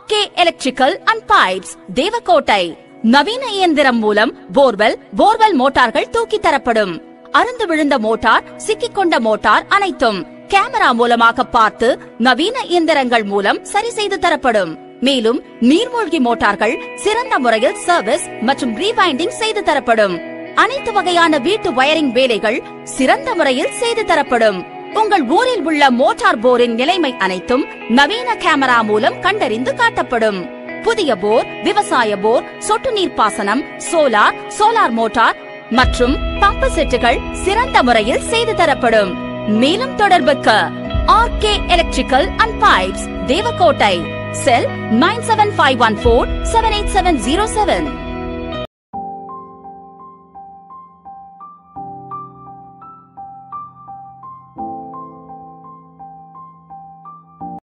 RK electrical and pipes Devakottai நவீன இயந்திரம் மூலம் போர்வெல் போர்வெல் மோட்டார்கள் தூக்கி தரப்படும் அருந்து விழுந்த மோட்டார் சிக்கிக்கொண்ட மோட்டார் அனைத்தும் கேமரா மூலமாக பார்த்து நவீன இயந்திரங்கள் மூலம் சரி செய்து தரப்படும் மேலும் நீர்மூழ்கி மோட்டார்கள் சிறந்த முறையில் சர்வீஸ் மற்றும் ரீவைண்டிங் செய்து தரப்படும் அனைத்து வகையான வீட்டு வயரிங் வேலைகள் சிறந்த முறையில் செய்து தரப்படும் உங்கள் ஊரில் உள்ள மோட்டார் போரின் நிலைமை அனைத்தும் நவீன கேமரா மூலம் கண்டறிந்து காட்டப்படும் புதிய போர் விவசாய போர் சொட்டு நீர் பாசனம் சோலார் சோலார் மோட்டார் மற்றும் பம்பு செட்டுகள் சிறந்த முறையில் செய்து தரப்படும் மேலும் தொடர்புக்கு RK electrical and pipes Devakottai cell nine seven five one four seven eight seven zero seven